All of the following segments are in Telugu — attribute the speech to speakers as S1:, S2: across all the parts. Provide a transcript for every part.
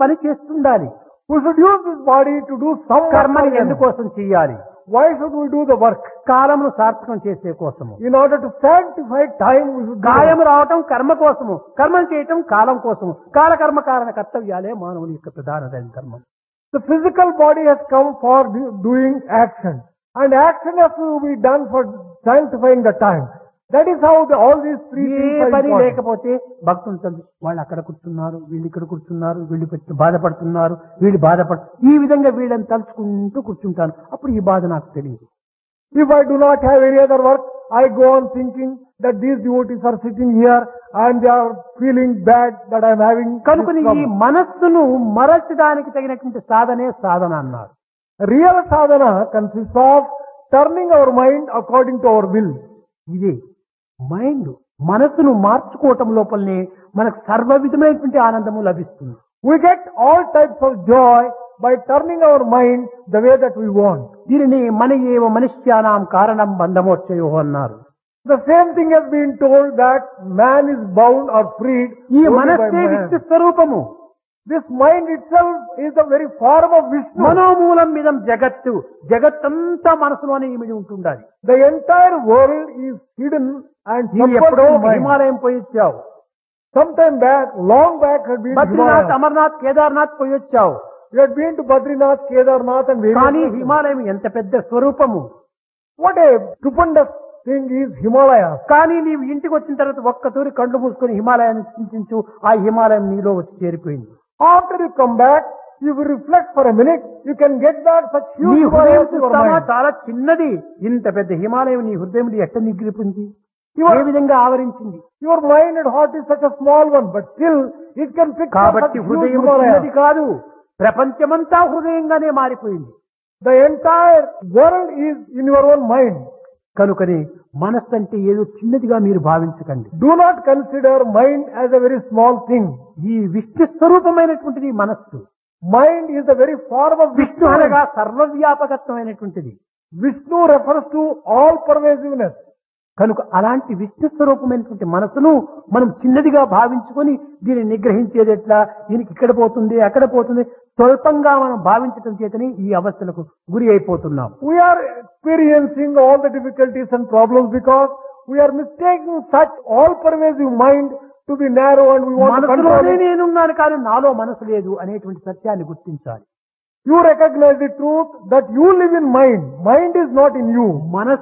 S1: పని చేస్తుండాలి
S2: We should use this body to do some work
S1: కర్మని
S2: for them.
S1: ఎందుకోసం చేయాలి
S2: Why should we do the work?
S1: కాలమును సార్థకం చేసే కోసము
S2: In order to sanctify time, we should do
S1: గాయం
S2: the work.
S1: రావటం కర్మ కోసము కర్మం చేయటం కాలం కోసము కాలకర్మ కారణ కర్తవ్యాలే మానవుని యొక్క ప్రధాన ధర్మం
S2: The physical body has come for do- doing action. And action has to be done for sanctifying the time. That is how the, all these three
S1: A
S2: things are
S1: పని
S2: important.
S1: లేకపోతే భక్తులు తండ్రి వాళ్ళు అక్కడ కూర్చున్నారు వీళ్ళు ఇక్కడ కూర్చున్నారు వీళ్ళు పెట్టి బాధపడుతున్నారు వీళ్ళు బాధపడు ఈ విధంగా వీళ్ళని తలుచుకుంటూ కూర్చుంటాను అప్పుడు ఈ బాధ నాకు తెలియదు
S2: If I do not have any other work, I go on thinking that these devotees are sitting here and they are feeling bad that I am having this
S1: కనుకని ఈ
S2: problem.
S1: మనస్సును మరచడానికి తగినటువంటి సాధనే సాధన అన్నారు
S2: Real sadhana consists of turning our mind according to our will.
S1: ఇదే మైండ్ మనస్సును మార్చుకోవటం లోపలనే మనకు సర్వ విధమైనటువంటి ఆనందము లభిస్తుంది
S2: We get all types of joy by turning our mind the way that we want.
S1: దీనిని మన ఏవ మనుష్యానాం కారణం బంధమోచ్చయో అన్నారు
S2: The same thing has been told that man is bound or freed
S1: ఈ
S2: only by
S1: మనస్సే
S2: man.
S1: విష్ణు స్వరూపము
S2: This mind itself is the very form of Vishnu.
S1: మనోమూలం మీదం జగత్తు జగత్తంతా మనసులోనే ఇమిడి ఉంటుండాలి
S2: The entire world is hidden and
S1: నీవు
S2: submerged
S1: ఎప్పుడో
S2: in mind.
S1: హిమాలయం పోయి వచ్చావు
S2: Sometime back, long back had been to
S1: Badrinath
S2: Himalaya.
S1: Amarnath Kedarnath పోయి వచ్చావు
S2: We had been to Badrinath, Kedarnath and various
S1: కానీ
S2: places.
S1: హిమాలయం ఎంత పెద్ద స్వరూపము
S2: What a stupendous thing is Himalaya.
S1: కానీ నీవు ఇంటికి వచ్చిన తర్వాత ఒక్క తూరి కళ్ళు మూసుకొని హిమాలయాన్ని చింతించు ఆ హిమాలయం నీలో వచ్చి చేరిపోయింది
S2: After you come back, if you reflect for a minute, you can get back such
S1: నీ
S2: huge
S1: హృదయం
S2: Himalayas in your
S1: చూస్తావా
S2: mind.
S1: చాలా చిన్నది ఇంత పెద్ద హిమాలయం నీ హృదయం ఎట్ట నిగ్రిపింది
S2: Your-
S1: ఏ విధంగా ఆవరించింది
S2: Your mind and heart is such a small one, but still it can fix such
S1: కాబట్టి
S2: huge
S1: హృదయం
S2: Himalayas.
S1: చిన్నది కాదు ప్రపంచమంతా హృదయంగానే మారిపోయింది
S2: The entire world is in your own mind.
S1: కనుకని మనస్సు అంటే ఏదో చిన్నదిగా మీరు భావించకండి
S2: Do not consider mind as a very small thing.
S1: ఈ విష్ణు స్వరూపమైనటువంటిది మనస్సు
S2: Mind is the very form of
S1: Vishnu
S2: Vishnu.
S1: అనగా సర్వవ్యాపకత్వమైనటువంటిది
S2: Vishnu refers to all pervasiveness.
S1: కనుక అలాంటి విష్ణు స్వరూపమైనటువంటి మనసును మనం చిన్నదిగా భావించుకొని దీన్ని నిగ్రహించేది ఎట్లా దీనికి ఇక్కడ పోతుంది అక్కడ పోతుంది స్వల్పంగా మనం భావించటం చేతని ఈ అవస్థలకు గురి అయిపోతున్నాం
S2: We are experiencing all the difficulties and problems because we are mistaking such all-pervasive mind to be narrow and we want to control
S1: మనసులోనే
S2: it.
S1: నేనున్నాను కానీ నాలో మనసు లేదు అనేటువంటి సత్యాన్ని గుర్తించాలి
S2: You recognize the truth that you live in mind. Mind is not in you.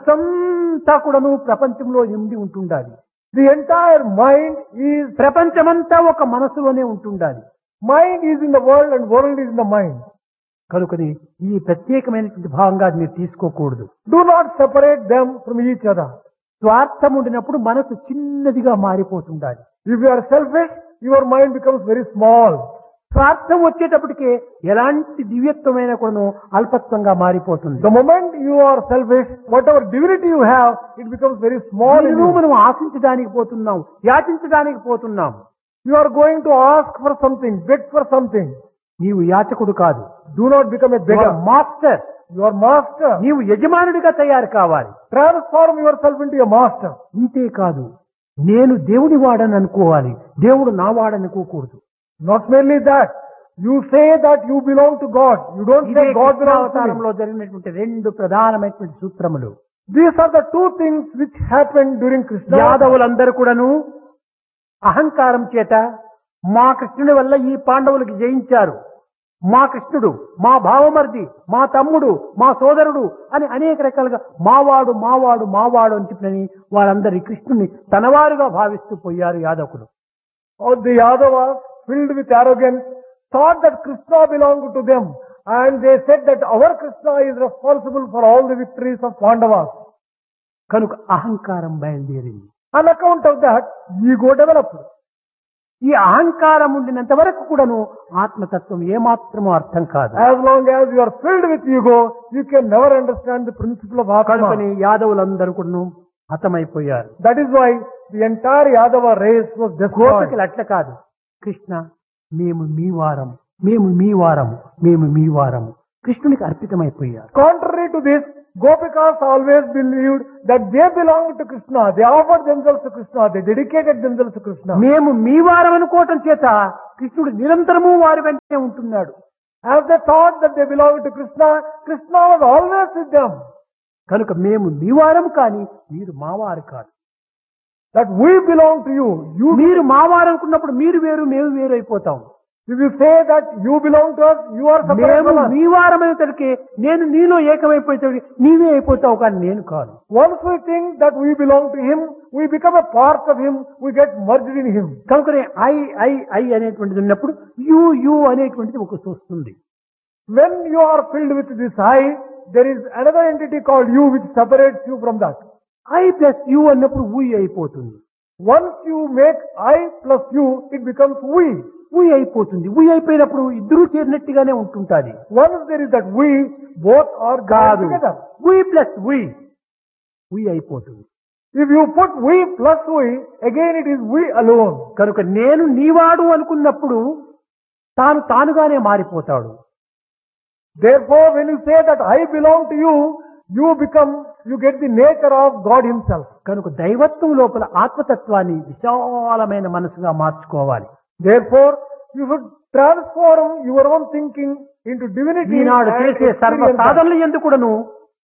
S1: మనసంతా కూడాను ప్రపంచంలో నిండి ఉంటుండాలి
S2: The entire mind is,
S1: ప్రపంచమంతా ఒక మనసులోనే ఉంటుండాలి
S2: mind is in the world and world is in the mind.
S1: కనుకని ఈ ప్రత్యేకమైనటువంటి భావంగా మీరు తీసుకోకూడదు
S2: Do not separate them from each other.
S1: స్వార్థం ఉండినప్పుడు మనసు చిన్నదిగా మారిపోతుండాలి
S2: If you are selfish, your mind becomes very small.
S1: స్వార్థం వచ్చేటప్పటికే ఎలాంటి దివ్యత్వమైన కూడాను అల్పత్వంగా మారిపోతుంది
S2: The moment you are selfish, whatever divinity you have, it becomes very small in
S1: దీనిలో
S2: you.
S1: మనం ఆశించడానికి పోతున్నాం యాచించడానికి పోతున్నాం
S2: You are going to ask for something, beg for something.
S1: నీవు యాచకుడు కాదు
S2: Do not become a beggar.
S1: Master
S2: You are master.
S1: నీవు యజమానుడిగా తయారు కావాలి
S2: Transform yourself into a master.
S1: ఇంతే కాదు నేను దేవుని వాడని అనుకోవాలి దేవుడు నా వాడనుకోకూడదు
S2: Not merely that. You say that you belong to God. You don't
S1: ఇదే
S2: say God belongs to me.
S1: అవతారంలో జరిగినటువంటి రెండు ప్రధానమైనటువంటి సూత్రములు
S2: These are the two things which happened during Krishna.
S1: యాదవులందరూ కూడాను అహంకారం చేత మా కృష్ణుడి వల్ల ఈ పాండవులకి జయించారు మా కృష్ణుడు మా భావమర్ది మా తమ్ముడు మా సోదరుడు అని అనేక రకాలుగా మావాడు మావాడు మావాడు అని చెప్పినని వారందరి కృష్ణుని తనవారుగా భావిస్తూ పోయారు యాదవులు
S2: All the Yadavas, filled with arrogance, thought that Krishna belonged to them. And they said that our Krishna is responsible for all the victories of Pandavas.
S1: కనుక అహంకారం బయలుదేరింది
S2: On account of that, ego developed.
S1: ఈ అహంకారం ఉండినంత వరకు కూడాను ఆత్మతత్వం ఏమాత్రమూ అర్థం కాదు
S2: As long as you are filled with ego, you can never understand the principle of
S1: కనుకని
S2: Atma.
S1: యాదవులందరూ కూడాను హతమైపోయారు
S2: That is why the entire Yadava race was destroyed.
S1: గోపికలు అట్ల కాదు కృష్ణ మేము మీ వారం మేము మీ వారము మేము మీ వారము కృష్ణునికి అర్పితమైపోయారు
S2: Contrary to this, Gopikas always believed that they belonged to Krishna. They offered themselves to Krishna. They dedicated themselves to Krishna.
S1: మేము మీ వారం అనుకోవటం చేత కృష్ణుడు నిరంతరము వారి వెంటనే ఉంటున్నాడు
S2: As they thought that they belonged to Krishna, Krishna was always with them.
S1: కనుక మేము మీవారం కానీ మీరు మావారు కాదు
S2: That we belong to you. You,
S1: మీరు మావారు అనుకున్నప్పుడు మీరు వేరు మేము వేరు అయిపోతాం
S2: if you say that you belong to us, you are separate
S1: మేము
S2: from us.
S1: మీ వారమైనసరికి నేను నీలో ఏకమైపోయేసరికి నీవే అయిపోతావు కానీ నేను కాదు
S2: Once we think that we belong to Him, we become a part of Him, we get merged in Him.
S1: కనుకనే ఐ ఐ ఐ అనేటువంటిది ఉన్నప్పుడు యు యు అనేటువంటిది ఒక వస్తుంది
S2: When you are filled with this I, there is another entity called you which separates you from that.
S1: I plus you అన్నప్పుడు ఊ అయిపోతుంది
S2: Once you make I plus you, it becomes we.
S1: ఊ అయిపోతుంది ఊ అయిపోయినప్పుడు ఇద్దరూ చేరినట్టుగానే ఉంటుంటాది
S2: Once there is that we, both are joined
S1: కాదు
S2: together.
S1: We plus we we అయిపోతుంది
S2: If you put we plus we, again it is we alone.
S1: కనుక నేను నీవాడు అనుకున్నప్పుడు తాను తానుగానే మారిపోతాడు
S2: Therefore, when you say that I belong to you, you become, you get the nature of God Himself.
S1: కనుక దైవత్వం లోపల ఆత్మతత్వాన్ని విశాలమైన మనసుగా మార్చుకోవాలి
S2: Therefore, you should transform your own thinking into divinity
S1: Eenadu
S2: and
S1: చేసే సర్వ
S2: experience that.
S1: సాధనలు ఎందుకుడను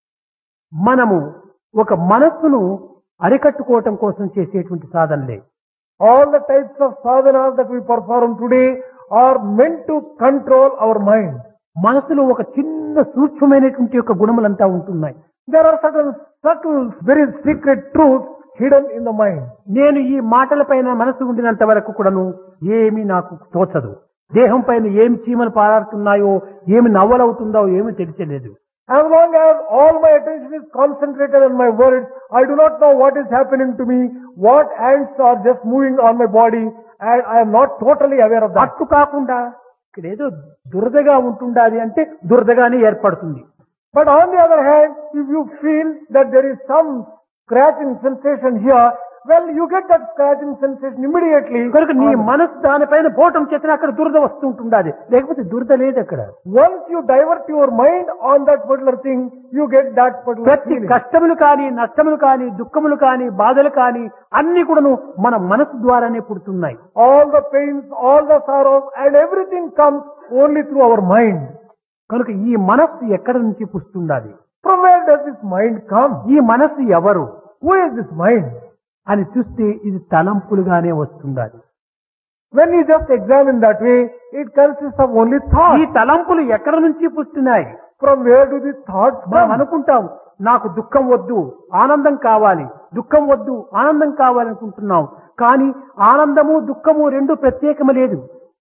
S1: మనము ఒక మనస్సును అరికట్టుకోవటం కోసం చేసేటువంటి సాధనలే
S2: All the types of sadhanas that we perform today are meant to control our mind.
S1: మనసులో ఒక చిన్న సూక్ష్మమైనటువంటి యొక్క గుణములంతా ఉంటున్నాయి
S2: There are certain subtle, very secret truths hidden in the mind.
S1: నేను ఈ మాటలపైన మనసు ఉండినంత వరకు కూడాను ఏమీ నాకు తోచదు దేహం పైన ఏమి చీమలు పారాడుతున్నాయో ఏమి నవ్వలవుతుందో ఏమి తెలియలేదు
S2: As long as all my attention is concentrated on my words, I do not know what is happening to me, what ants are just moving on my body, and I am not totally aware of that.
S1: అట్టు కాకుండా ఇక్కడ ఏదో దురదగా ఉంటుండాలి అంటే దురదగానే ఏర్పడుతుంది
S2: But on the other hand, if you feel that there is some scratching sensation here, well, you get that scratching sensation immediately.
S1: కనుక నీ
S2: on-
S1: మనసు దానిపైన పోవటం చేత అక్కడ దురద వస్తుంటుండాలి లేకపోతే దురద లేదు అక్కడ
S2: Once you divert your mind on that particular thing, you get that particular
S1: ప్రతి
S2: feeling.
S1: కష్టములు కానీ నష్టములు కానీ దుఃఖములు కానీ బాధలు కానీ అన్ని కూడాను మన మనసు ద్వారానే పుడుతున్నాయి
S2: All the pains, all the sorrows, and everything comes only through our mind.
S1: కనుక ఈ మనస్సు ఎక్కడి నుంచి పుస్తుండాలి
S2: From where does this mind come?
S1: ఈ మనస్సు ఎవరు
S2: Who is this mind?
S1: అని చూస్తే ఇది తలంపులుగానే వస్తుండాలి
S2: When you just examine that way, it consists of only
S1: ఈ
S2: thoughts.
S1: తలంపులు ఎక్కడి నుంచి పుస్తున్నాయి
S2: From where do these thoughts
S1: మనం
S2: come?
S1: అనుకుంటాం నాకు దుఃఖం వద్దు ఆనందం కావాలి దుఃఖం వద్దు ఆనందం కావాలి అనుకుంటున్నాం కానీ ఆనందము దుఃఖము రెండు ప్రత్యేకము లేదు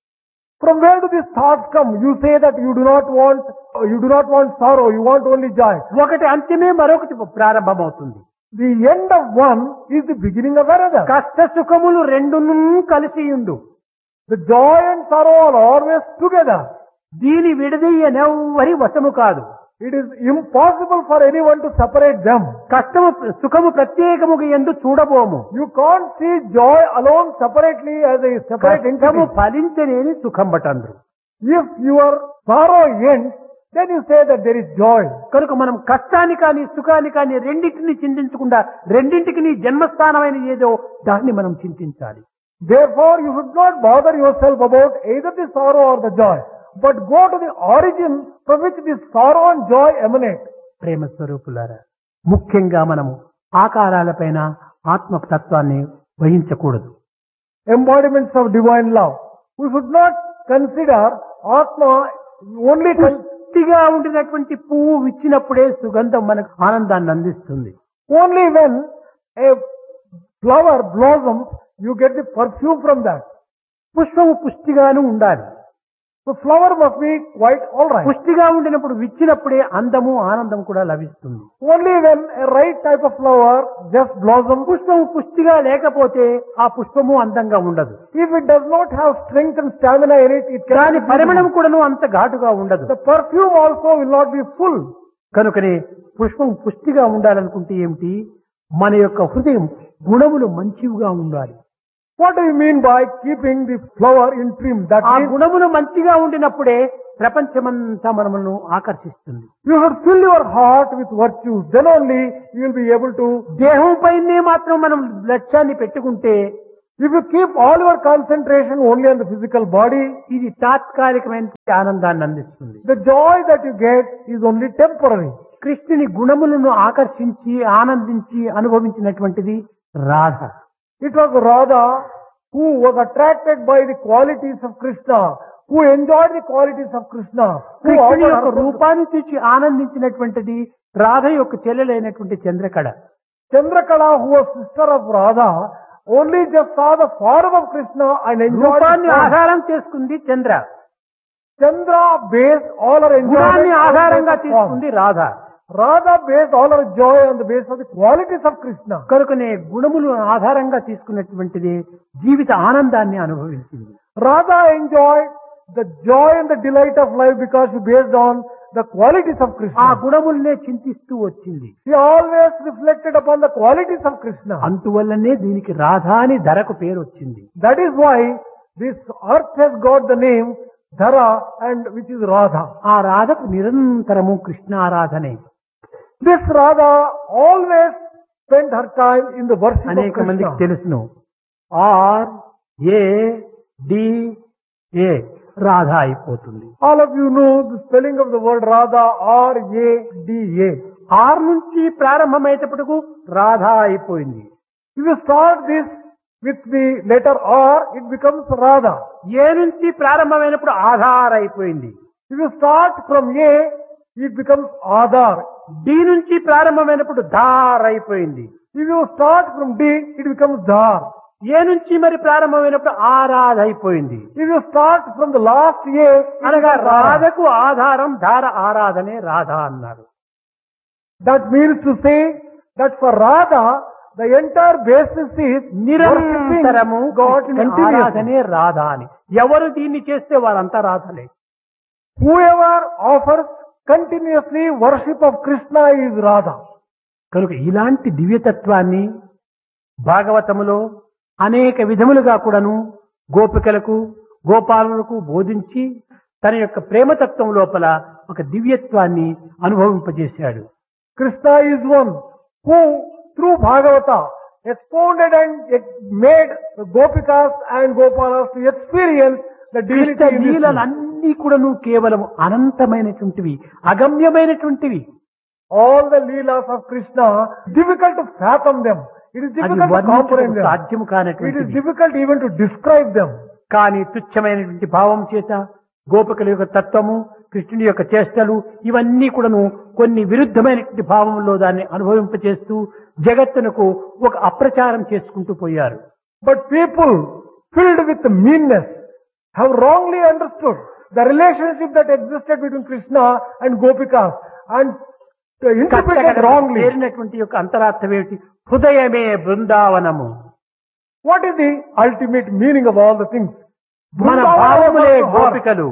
S2: From where do these thoughts come? You say that you do not want, you do not want sorrow, you want only joy.
S1: ఒకటి అంత్యమే మరొకటి ప్రారంభమవుతుంది
S2: The end of one is the beginning of another.
S1: కష్ట సుఖములు రెండును కలిసి ఉండు
S2: The joy and sorrow are always together.
S1: దీని విడదీయనెవ్వరి వశము కాదు
S2: It is impossible for anyone to separate them.
S1: కష్టము సుఖము ప్రత్యేకముగా ఎందు చూడబోము
S2: You can't see joy alone separately as a separate
S1: కష్టము
S2: entity.
S1: ఫలించలేని సుఖం బటండ్రు
S2: If your sorrow ends, then you say that there is joy.
S1: కనుక మనం కష్టాన్ని కానీ సుఖాన్ని కానీ రెండింటిని చింతించకుండా రెండింటికి నీ జన్మస్థానమైన ఏదో దాన్ని మనం చింతించాలి
S2: Therefore, you should not bother yourself about either the sorrow or the joy, but go to the origin from which this sorrow and joy emanate.
S1: ప్రేమ స్వరూపులారా ముఖ్యంగా మనము ఆకారాలపైన ఆత్మతత్వాన్ని వహించకూడదు
S2: Embodiments of divine love. We should not consider Atma only con-
S1: పుష్టిగా ఉండినటువంటి పువ్వు విచ్చినప్పుడే సుగంధం మనకు ఆనందాన్ని అందిస్తుంది
S2: only when a flower blossoms, you get the perfume from that.
S1: పుష్పము పుష్టిగాను ఉండాలి
S2: The flower must be quite alright.
S1: పుష్టిగా ఉండినప్పుడు విచ్చినప్పుడే అందము ఆనందం కూడా లభిస్తుంది
S2: Only when a right type of flower just blossoms,
S1: పుష్పము పుష్టిగా లేకపోతే ఆ పుష్పము అందంగా ఉండదు
S2: if it does not have strength and stamina in it, it
S1: దాని
S2: cannot be
S1: పరిమళం
S2: beautiful.
S1: కూడాను అంత ఘాటుగా ఉండదు
S2: The perfume also will not be full.
S1: కనుకనే పుష్పం పుష్టిగా ఉండాలనుకుంటే ఏమిటి మన యొక్క హృదయం గుణములు మంచివిగా ఉండాలి
S2: What do you mean by keeping the flower in trim? That
S1: ఆ
S2: means
S1: గుణములు మంచిగా ఉండినప్పుడే ప్రపంచమంతా మనమును ఆకర్షిస్తుంది
S2: you should fill your heart with virtues. Then only you will be able to
S1: దేహం పైనే మాత్రం మనం లక్ష్యాన్ని పెట్టుకుంటే
S2: If you keep all your concentration only on the physical body,
S1: ఇది తాత్కాలికమైన ఆనందాన్ని అందిస్తుంది
S2: the joy that you get is only temporary.
S1: కృష్ణుని గుణములను ఆకర్షించి ఆనందించి అనుభవించినటువంటిది Radha
S2: It was Radha who was attracted by the qualities of Krishna, who enjoyed the qualities of Krishna, who
S1: కృష్ణుని
S2: offered
S1: యొక్క
S2: herself to
S1: రూపాన్ని చూసి ఆనందించినటువంటిది రాధ యొక్క చెల్లెలైనటువంటి Chandrakala
S2: Chandrakala, who was sister of Radha, only just saw the form of Krishna and enjoyed
S1: రూపాన్ని
S2: the form.
S1: ఆధారం చేసుకుంది చంద్ర
S2: Chandra based all her
S1: గుణాన్ని
S2: enjoyment on
S1: ఆధారంగా
S2: the form.
S1: తీసుకుంది Radha
S2: Radha based all her joy on the basis of the qualities of Krishna.
S1: కనుకనే గుణములు ఆధారంగా తీసుకున్నటువంటిది జీవిత ఆనందాన్ని అనుభవించింది
S2: Radha enjoyed the joy and the delight of life because she based on the qualities of
S1: ఆ
S2: Krishna.
S1: గుణములనే చింతిస్తూ వచ్చింది
S2: She always reflected upon the qualities of Krishna.
S1: అందువల్లనే దీనికి రాధ అని ధరకు పేరు వచ్చింది
S2: That is why this earth has got the name Dhara and which is Radha.
S1: ఆ రాధకు నిరంతరము కృష్ణారాధనే
S2: This Radha always spent her time in the worship of
S1: అనేక మందికి
S2: Krishna.
S1: తెలుసును R A D A Radha అయిపోతుంది
S2: All of you know the spelling of the word Radha, R-A-D-A.
S1: R నుంచి ప్రారంభమయ్యేటప్పటికు రాధ అయిపోయింది
S2: If you start this with the letter R, it becomes Radha.
S1: ఏ నుంచి ప్రారంభమైనప్పుడు ఆధార్ అయిపోయింది
S2: If you start from A, it becomes Adar.
S1: D నుంచి ప్రారంభమైనప్పుడు ధార్ అయిపోయింది
S2: If you start from D, it becomes Dhar.
S1: ఏ నుంచి మరి ప్రారంభమైనప్పుడు ఆరాధ అయిపోయింది
S2: If you start from the last A, it
S1: అనగా
S2: becomes Radha.
S1: రాధకు ఆధారం ధార ఆరాధనే రాధ అన్నారు
S2: That means to say that for Radha, the entire basis is
S1: నిరంతరము
S2: worshipping God
S1: కృష్ణుని
S2: continuously.
S1: ఆరాధనే రాధ అని ఎవరు దీన్ని చేస్తే వారంతా రాధలే
S2: Whoever offers continuously worship of Krishna is Radha.
S1: కనుక ఇలాంటి దివ్యతత్వాన్ని భాగవతములో అనేక విధములుగా కూడాను గోపికలకు గోపాలులకు బోధించి తన యొక్క ప్రేమతత్వం లోపల ఒక దివ్యత్వాన్ని అనుభవింపజేశాడు
S2: Krishna is one who through Bhagavata expounded and ex- made the Gopikas and Gopalas to experience the divinity
S1: Krishna
S2: in this world.
S1: లీలలన్నీ కూడాను కేవలం అనంతమైనటువంటివి అగమ్యమైనటువంటివి
S2: All the leelas of Krishna, difficult to fathom them. It is
S1: అది
S2: difficult to
S1: వర్ణించడం
S2: comprehend them.
S1: సాధ్యము
S2: It is
S1: కానటువంటివి
S2: difficult even to describe them.
S1: కానీ తుచ్చమైనటువంటి భావం చేత గోపికల యొక్క తత్వము కృష్ణుని యొక్క చేష్టలు ఇవన్నీ కూడాను కొన్ని విరుద్ధమైనటువంటి భావంలో దాన్ని అనుభవింపచేస్తూ జగత్తునకు ఒక అప్రచారం చేసుకుంటూ పోయారు
S2: But people filled with meanness have wrongly understood the relationship that existed between Krishna and Gopikas and uh, interpreted wrongly.
S1: చేరినటువంటి యొక్క అంతరార్థం ఏమిటి హృదయమే బృందావనము
S2: What is the ultimate meaning of all the things?
S1: మన
S2: Vrindavan
S1: భావములే
S2: was to heart.
S1: గోపికలు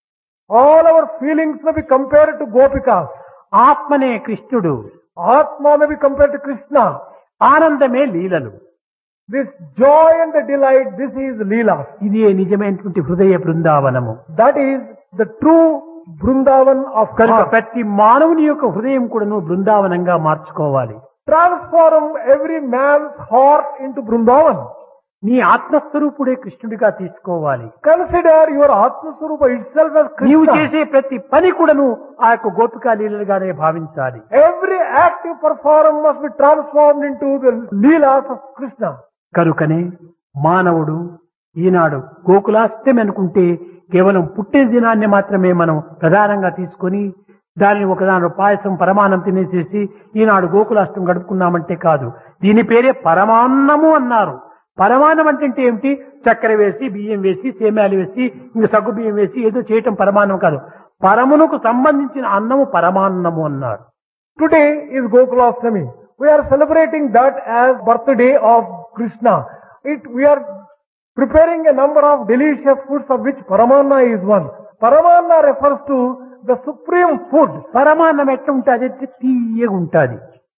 S2: All our feelings may be compared to Gopikas.
S1: ఆత్మనే కృష్ణుడు
S2: Atma may be compared to Krishna.
S1: ఆనందమే లీలలు
S2: This joy and the delight, this is Leela.
S1: ఇదే నిజమైనటువంటి హృదయ బృందావనము
S2: That is the true Vrindavan of
S1: కనుక
S2: heart.
S1: ప్రతి మానవుని యొక్క హృదయం కూడాను బృందావనంగా మార్చుకోవాలి
S2: Transform every man's heart into Vrindavan.
S1: నీ ఆత్మస్వరూపుడే కృష్ణుడిగా తీసుకోవాలి
S2: Consider your Atma Swarupa itself as
S1: నీవు
S2: Krishna.
S1: చేసే ప్రతి పని కూడాను ఆ యొక్క గోపికా లీలలుగానే భావించాలి
S2: Every act you perform must be transformed into the Leelas of Krishna.
S1: కనుకనే మానవుడు ఈనాడు గోకులాష్టమి అనుకుంటే కేవలం పుట్టిన దినాన్ని మాత్రమే మనం ప్రధానంగా తీసుకొని దానిని ఒకదాని పాయసం పరమాన్నం తినేసేసి ఈనాడు గోకులాష్టం గడుపుకున్నామంటే కాదు దీని పేరే పరమాన్నము అన్నారు పరమాన్నం అంటే ఏమిటి చక్కెర వేసి బియ్యం వేసి సేమ్యాలు వేసి ఇంక సగ్గు బియ్యం వేసి ఏదో చేయటం పరమాన్నం కాదు పరమునకు సంబంధించిన అన్నము పరమాన్నము అన్నారు
S2: Today is Gokulashtami. We are celebrating that as birthday of Krishna. It, we are preparing a number of delicious foods of which Paramanna is one. Paramanna refers to the supreme food.
S1: పరమాన్నం ఎట్లా ఉంటుంది అంటే తీయగా ఉంటుంది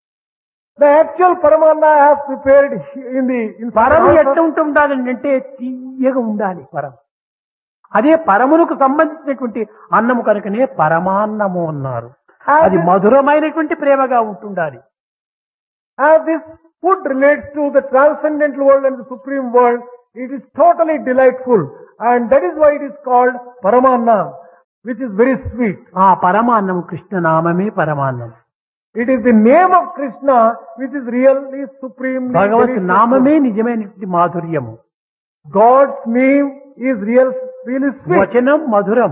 S2: The actual Paramanna as prepared in the in
S1: పరము ఎట్లా
S2: Saraswata-
S1: ఉంటుండాలి అంటే తీయగా ఉండాలి పరం అదే పరమునకు సంబంధించినటువంటి అన్నము కనుకనే పరమాన్నము అన్నారు అది మధురమైనటువంటి ప్రేమగా ఉంటుండాలి
S2: as this food relates to the transcendental world and the supreme world, it is totally delightful. And that is why it is called Paramanna, which is very sweet.
S1: ఆ పరమాన్నం కృష్ణనామమే పరమాన్నం
S2: It is the name of Krishna which is really supreme.
S1: భగవత్ నామమే నిజమైనటువంటి మాధుర్యము
S2: God's name is real, really sweet.
S1: వచనం మధురం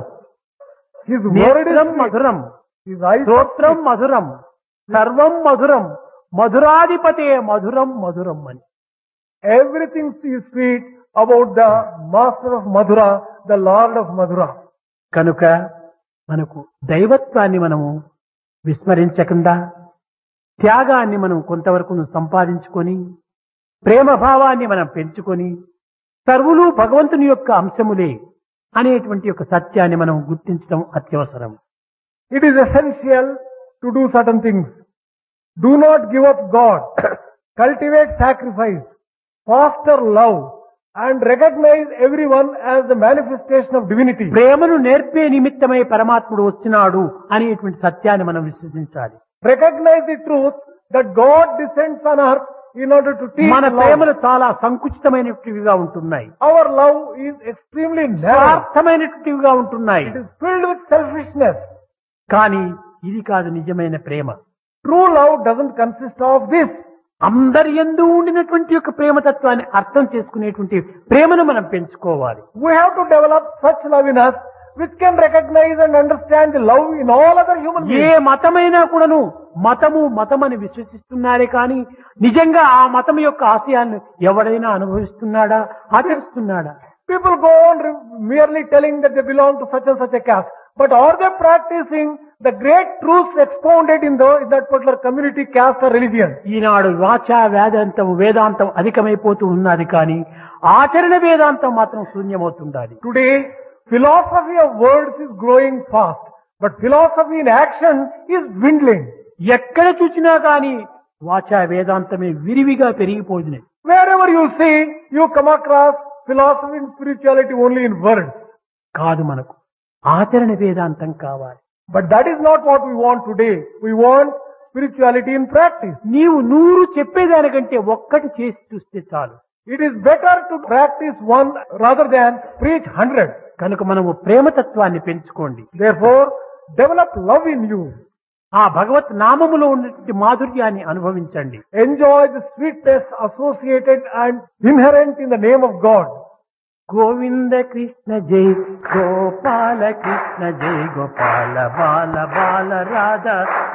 S2: His word is
S1: నేత్రం
S2: sweet.
S1: మధురం
S2: His eyes are
S1: స్తోత్రం
S2: sweet.
S1: మధురం సర్వం మధురం మధురాధిపతే మధురం మధురం అని
S2: Everything is sweet about the master of Madhura, the Lord of Madhura.
S1: కనుక మనకు దైవత్వాన్ని మనము విస్మరించకుండా త్యాగాన్ని మనం కొంతవరకు సంపాదించుకొని ప్రేమ భావాన్ని మనం పెంచుకొని సర్వులు భగవంతుని యొక్క అంశములే అనేటువంటి యొక్క సత్యాన్ని మనం గుర్తించడం అత్యవసరం
S2: It is essential to do certain things. Do not give up God. Cultivate sacrifice. Foster love. And recognize everyone as the manifestation of divinity.
S1: ప్రేమను నేర్పే నిమిత్తమై పరమాత్ముడు వచ్చినాడు అనేటువంటి సత్యాన్ని మనం విశ్వసించాలి
S2: Recognize the truth that God descends on earth in order to teach
S1: మన
S2: love.
S1: ప్రేమలు చాలా సంకుచితమైనటివిగా ఉంటున్నాయి
S2: Our love is extremely narrow.
S1: స్వార్థమైనటువంటివిగా ఉంటున్నాయి
S2: It is filled with selfishness.
S1: కానీ ఇది కాదు నిజమైన ప్రేమ
S2: True love doesn't consist of this.
S1: అందరి ఎందు ఉండినటువంటి యొక్క ప్రేమతత్వాన్ని అర్థం చేసుకునేటువంటి ప్రేమను మనం పెంచుకోవాలి
S2: We have to develop such love in us which can recognize and understand the love in all other human
S1: A
S2: beings.
S1: మతమైనా కూడాను మతము మతమని విశ్వసిస్తున్నారే కానీ నిజంగా ఆ మతం యొక్క ఆశయాన్ని ఎవడైనా అనుభవిస్తున్నాడా ఆచరిస్తున్నాడా
S2: People go on re- merely telling that they belong to such and such a caste. But are they practicing the great truths expounded in, the, in that particular community, caste or religion?
S1: ఈనాడు వాచా వేదాంతం వేదాంతం అధికమైపోతూ ఉన్నది కానీ ఆచరణ వేదాంతం మాత్రం శూన్యమవుతుండాలి
S2: Today, philosophy of words is growing fast. But philosophy in action is dwindling.
S1: ఎక్కడ చూసినా కానీ వాచా వేదాంతమే విరివిగా పెరిగిపోయింది
S2: Wherever you see, you come across philosophy and spirituality only in words.
S1: కాదు మనకు ఆచరణ వేదాంతం కావాలి
S2: But that is not what we want today. We want spirituality in practice.
S1: నీవు నూరు చెప్పేదానికంటే ఒక్కటి చేసి చూస్తే చాలు
S2: It is better to practice one rather than preach hundred.
S1: కనుక మనము ప్రేమతత్వాన్ని పెంచుకోండి
S2: Therefore, develop love in you.
S1: ఆ భగవత్ నామములో ఉన్నటువంటి మాధుర్యాన్ని అనుభవించండి
S2: Enjoy the sweetness associated and inherent in the name of God.
S1: Govinda Krishna జై గోపాల కృష్ణ జై గోపాల బాల బాల రాధ